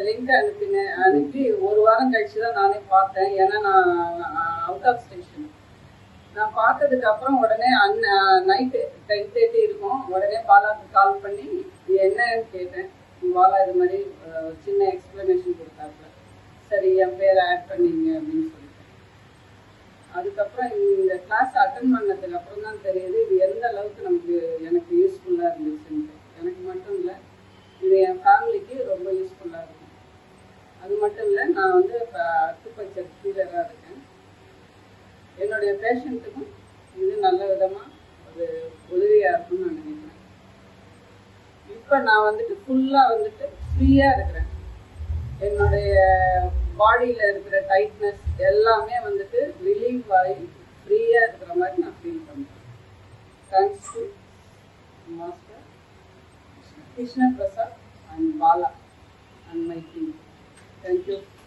link அனுப்பினேன் அனுப்பி ஒரு வாரம் கழிச்சு தான் நானே பார்த்தேன் ஏன்னா நான் அவுட் ஆஃப் ஸ்டேஷன் நான் பார்த்ததுக்கு அப்புறம் உடனே அண்ணன் நைட்டு டென் தேர்ட்டி இருக்கும் உடனே பாலாக்கு கால் பண்ணி இது என்னன்னு கேட்டேன் பாலா இது மாதிரி அஹ், சின்ன எக்ஸ்பிளனேஷன் கொடுத்தாப்புல சரி என் பேரை ஆட் பண்ணீங்க அப்படின்னு சொல்லிட்டு அதுக்கப்புறம் இந்த கிளாஸ் அட்டன் பண்ணதுக்கு அப்புறம் தான் தெரியுது இது எந்த அளவுக்கு நமக்கு எனக்கு யூஸ்ஃபுல்லாக இருந்துச்சுன்ட்டு எனக்கு மட்டும் இல்லை இது என் ஃபேமிலிக்கு ரொம்ப யூஸ்ஃபுல்லாக இருக்கும் அது மட்டும் இல்லை நான் வந்து இப்போ அக்குப்பச்சர் ஹீலராக இருக்கேன் என்னுடைய பேஷண்ட்டுக்கும் இது நல்ல விதமாக ஒரு உதவியாக இருக்கும்னு நான் நினைக்கிறேன் இப்போ நான் வந்துட்டு ஃபுல்லாக வந்துட்டு ஃப்ரீயாக இருக்கிறேன் என்னுடைய பாடியில் இருக்கிற டைட்னஸ் எல்லாமே வந்துட்டு ரிலீவ் ஆகி ஃப்ரீயாக இருக்கிற மாதிரி நான் ஃபீல் பண்ணுறேன் thanks to master Krishna Prasad and Bala and my team thank you